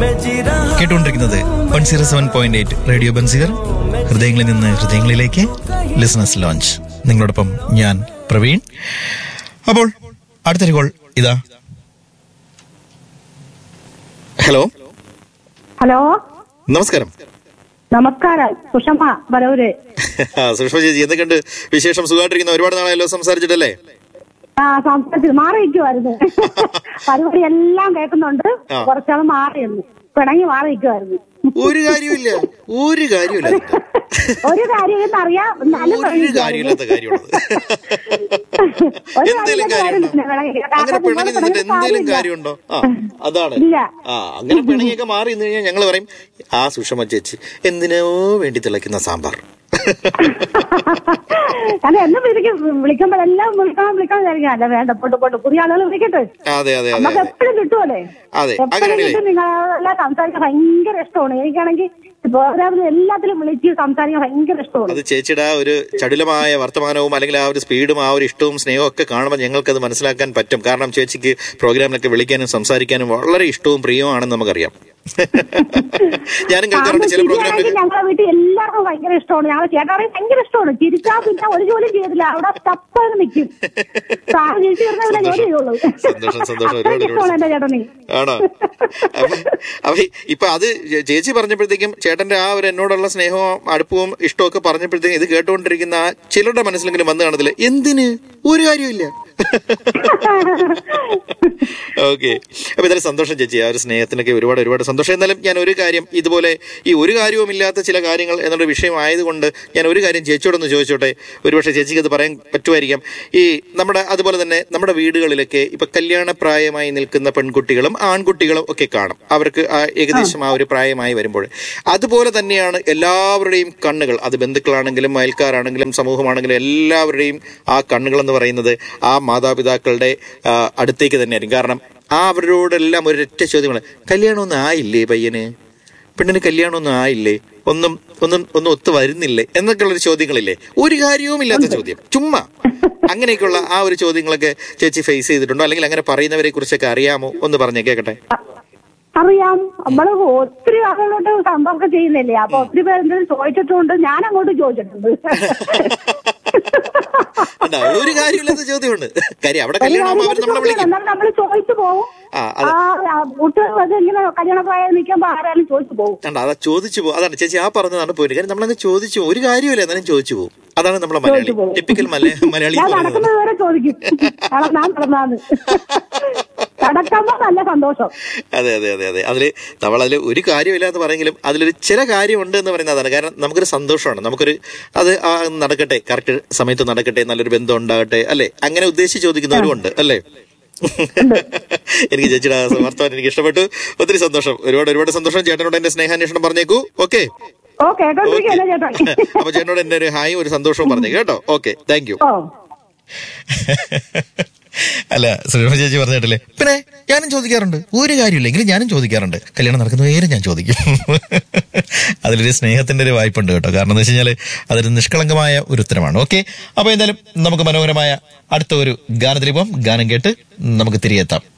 കേട്ടുകൊണ്ടിരിക്കുന്നത് one zero seven point eight radio ബൻസിഗർ ഹൃദയങ്ങളിൽ നിന്ന് ഹൃദയങ്ങളിലേക്ക് ലിസണസ് ലോഞ്ച് നിങ്ങളോടൊപ്പം ഞാൻ പ്രവീൺ അപ്പോൾ അടുത്തൊരു കോൾ ഇതാ ഹലോ ഹലോ നമസ്കാരം നമസ്കാരം സുഷമ ബലൂര് സുഷമ ചേച്ചി എന്തൊക്കെയുണ്ട് വിശേഷം സുഖമായിട്ടിരിക്കുന്ന ഒരുപാട് നാളായല്ലോ സംസാരിച്ചിട്ടല്ലേ ആ സംസാരിച്ചു മാറി നിൽക്കുമായിരുന്നു പരിപാടി എല്ലാം കേൾക്കുന്നുണ്ട് ആ. കുറച്ചാൾ മാറിയിരുന്നു പിണങ്ങി മാറി നിൽക്കുമായിരുന്നു ഒരു കാര്യമില്ല ഒരു കാര്യമില്ല ഒരു കാര്യം എന്നറിയാം എന്നാലും ഒരു പിണങ്ങിക്കുമായിരുന്നു. കാര്യമില്ലാത്ത കാര്യമുള്ളത് ഒരു എന്തേലും കാര്യമില്ലാത്ത കാര്യമുണ്ടോ കാര്യം പിണങ്ങി. അങ്ങനെ കാരണം പിണങ്ങി നിങ്ങൾ നിന്നിട്ട് പിണങ്ങി എന്തേലും കാര്യമില്ല. കാര്യമുണ്ടോ ആ അതാണ് ഇല്ല. ആ അങ്ങനെ പിണങ്ങിയൊക്കെ മാറി നിന്ന് കഴിഞ്ഞാൽ ഞങ്ങൾ പറയും ആ സുഷമ ചേച്ചി എന്തിനോ വേണ്ടി തിളയ്ക്കുന്ന സാമ്പാർ അല്ല എന്നെ വിളിക്കും വിളിക്കുമ്പോഴെല്ലാം വിളിക്കണം വിളിക്കണം വിചാരിക്കും അല്ല വേണ്ട പോട്ട് പോട്ട് പുതിയ ആളുകൾ വിളിക്കട്ടെ അതെ അതെ അതെ നമുക്ക് എപ്പോഴും കിട്ടുമല്ലേ അതെ, എപ്പോഴും അങ്ങനെയാണല്ലേ? കിട്ടും നിങ്ങളെല്ലാം സംസാരിക്കാൻ ഭയങ്കര ഇഷ്ടമാണ് എനിക്കാണെങ്കിൽ പ്രോഗ്രാമിൽ എല്ലാത്തിലും വിളിച്ച് സംസാരിക്കാൻ ഭയങ്കര ഇഷ്ടമാണ് അത് ചേച്ചിയുടെ ആ ഒരു ചടുലമായ വർത്തമാനവും അല്ലെങ്കിൽ ആ ഒരു സ്പീഡും ആ ഒരു ഇഷ്ടവും സ്നേഹവും ഒക്കെ കാണുമ്പോൾ ഞങ്ങൾക്കത് മനസ്സിലാക്കാൻ പറ്റും കാരണം ചേച്ചിക്ക് പ്രോഗ്രാമിലൊക്കെ വിളിക്കാനും സംസാരിക്കാനും വളരെ ഇഷ്ടവും പ്രിയവുമാണെന്ന് നമുക്കറിയാം ഞാനും കേൾക്കാറുണ്ട് ചില പ്രോഗ്രാമിലൊക്കെ ഞങ്ങളെ വീട്ടിൽ എല്ലാവർക്കും ഭയങ്കര ഇഷ്ടമാണ് ഞങ്ങളെ ചേട്ടാറെ ഭയങ്കര ഇഷ്ടമാണ് ചിരിച്ചാ പിന്നെ ഒരു ജോലിയും ചെയ്തില്ല അവിടെ സ്റ്റപ്പാന്ന് നിൽക്കും സാറ് ചിരിച്ചു തീർന്നവരെ ജോലി ചെയ്യുള്ളൂ സന്തോഷം, സന്തോഷം. ഒരുപാട്, അത്രയ്ക്ക് ഇഷ്ടമാണ് എന്റെ ചേട്ടനെ ആണോ അപ്പൊ അപ്പൊ ഇപ്പൊ അത് ചേച്ചി പറഞ്ഞപ്പോഴത്തേക്കും ചേട്ടന്റെ ആ ഒരു എന്നോടുള്ള സ്നേഹവും അടുപ്പവും ഇഷ്ടവും ഒക്കെ പറഞ്ഞപ്പോഴത്തേക്കും ഇത് കേട്ടുകൊണ്ടിരിക്കുന്ന ആ ചിലരുടെ മനസ്സിലെങ്കിലും വന്നു കാണത്തില്ല എന്തിന് ഒരു കാര്യമില്ല ഓക്കെ അപ്പൊ ഇതായാലും സന്തോഷം ചേച്ചി ആ ഒരു സ്നേഹത്തിനൊക്കെ ഒരുപാട് ഒരുപാട് സന്തോഷം എന്നാലും ഞാൻ ഒരു കാര്യം ഇതുപോലെ ഈ ഒരു കാര്യവുമില്ലാത്ത ചില കാര്യങ്ങൾ എന്നുള്ള വിഷയം ആയതുകൊണ്ട് ഞാൻ ഒരു കാര്യം ചേച്ചിയോടൊന്ന് ചോദിച്ചോട്ടെ ഒരുപക്ഷെ ചേച്ചിക്ക് അത് പറയാൻ പറ്റുമായിരിക്കാം ഈ നമ്മുടെ അതുപോലെ തന്നെ നമ്മുടെ വീടുകളിലൊക്കെ ഇപ്പൊ കല്യാണപ്രായമായി നിൽക്കുന്ന പെൺകുട്ടികളും ആൺകുട്ടികളും ഒക്കെ കാണും അവർക്ക് ആ ഏകദേശം ആ ഒരു പ്രായമായി വരുമ്പോൾ അതുപോലെ തന്നെയാണ് എല്ലാവരുടെയും കണ്ണുകൾ അത് ബന്ധുക്കളാണെങ്കിലും അയൽക്കാരാണെങ്കിലും സമൂഹമാണെങ്കിലും എല്ലാവരുടെയും ആ കണ്ണുകൾ എന്ന് പറയുന്നത് ആ മാതാപിതാക്കളുടെ ആ, അടുത്തേക്ക് തന്നെയായിരിക്കും കാരണം ആ അവരോടെല്ലാം ഒരൊറ്റ ചോദ്യങ്ങൾ കല്യാണമൊന്നും ആയില്ലേ പയ്യന് പെണ്ണിന് കല്യാണമൊന്നും ആയില്ലേ ഒന്നും ഒന്നും ഒന്നും ഒത്തു വരുന്നില്ലേ എന്നൊക്കെയുള്ള ഒരു ചോദ്യങ്ങളില്ലേ ഒരു കാര്യവും ഇല്ലാത്ത ചോദ്യം ചുമ്മാ അങ്ങനെയൊക്കെയുള്ള ആ ഒരു ചോദ്യങ്ങളൊക്കെ ചേച്ചി ഫേസ് ചെയ്തിട്ടുണ്ടോ അല്ലെങ്കിൽ അങ്ങനെ പറയുന്നവരെ കുറിച്ചൊക്കെ അറിയാമോ ഒന്ന് പറഞ്ഞേ കേക്കട്ടെ അറിയാം നമ്മള് ഒത്തിരി ആളുകളോട്ട് സമ്പർക്കം ചെയ്യുന്നില്ലേ അപ്പൊ ഒത്തിരി പേരെന്തെങ്കിലും ചോദിച്ചിട്ടുണ്ട് ഞാൻ അങ്ങോട്ട് ചോദിച്ചിട്ടുണ്ട് അല്ല ഒരു കാര്യമില്ലാത്ത ചോദ്യമുണ്ട് കാര്യം അവിടെ ഒരു കല്യാണം അവർ നമ്മളെ വിളിക്കും എന്നാൽ നമ്മൾ ചോദിച്ചു പോകും ആ അത് ആ കുട്ടി അത് ഇങ്ങനെ കല്യാണ പ്രായം നിൽക്കുമ്പോ ആരായാലും ചോദിച്ചു പോകും കണ്ട അതാ ചോദിച്ചു പോകും അതാണ് ചേച്ചി ആ പറഞ്ഞതാണ് പോയിന്റ് കാര്യം നമ്മളങ്ങ് ചോദിച്ചു പോകും ഒരു കാര്യമില്ല എന്നാലും ചോദിച്ചു പോകും അതാണ് നമ്മളെ മലയാളി ചോദിച്ചു പോകും. ടിപ്പിക്കൽ മലയാളി ഞാൻ എന്ന് പറയുന്നത് നടക്കുന്നത് വരെ ചോദിക്കും നടന്നാ നടന്നാന്ന് നടക്കുമ്പോ നല്ല സന്തോഷം അതെ അതെ അതെ അതെ അതിൽ നമ്മളതിൽ ഒരു കാര്യമില്ല എന്ന് പറയെങ്കിലും അതിലൊരു ചില കാര്യമുണ്ട് എന്ന് പറയുന്നത് അതാണ് കാരണം നമുക്കൊരു സന്തോഷമാണ് നമുക്കൊരു അത് ആ നടക്കട്ടെ കറക്റ്റ് സമയത്ത് നടക്കട്ടെ നല്ലൊരു ബന്ധം ഉണ്ടാകട്ടെ അല്ലെ അങ്ങനെ ഉദ്ദേശിച്ച് ചോദിക്കുന്നവരും ഉണ്ട് അല്ലേ എനിക്ക് ചേച്ചിയുടെ ആ വർത്തമാനം എനിക്ക് ഇഷ്ടപ്പെട്ടു ഒത്തിരി സന്തോഷം ഒരുപാട് ഒരുപാട് സന്തോഷം ചേട്ടനോട് എന്റെ സ്നേഹാന്വേഷണം പറഞ്ഞേക്കൂ ഓക്കെ ഓ കേട്ടോണ്ടിരിക്കല്ലേ ചേട്ടാ അപ്പൊ ചേട്ടനോട് എന്റെ ഒരു ഹായും ഒരു സന്തോഷവും പറഞ്ഞേക്ക് കേട്ടോ ഓക്കെ താങ്ക് യു ഓ അല്ല ശ്രീമ ചേച്ചി പറഞ്ഞിട്ടില്ലേ പിന്നെ ഞാനും ചോദിക്കാറുണ്ട് ഒരു കാര്യമില്ലെങ്കിലും ഞാനും ചോദിക്കാറുണ്ട് കല്യാണം നടക്കുന്ന പേര് ഞാൻ ചോദിക്കും അതിലൊരു സ്നേഹത്തിന്റെ ഒരു വായ്പുണ്ട് കേട്ടോ കാരണം എന്ന് വെച്ച് കഴിഞ്ഞാൽ അതൊരു നിഷ്കളങ്കമായ ഒരു ഉത്തരമാണ് ഓക്കെ അപ്പൊ എന്തായാലും നമുക്ക് മനോഹരമായ അടുത്ത ഒരു ഗാനത്തിലിപ്പം ഗാനം കേട്ട് നമുക്ക് തിരികെ എത്താം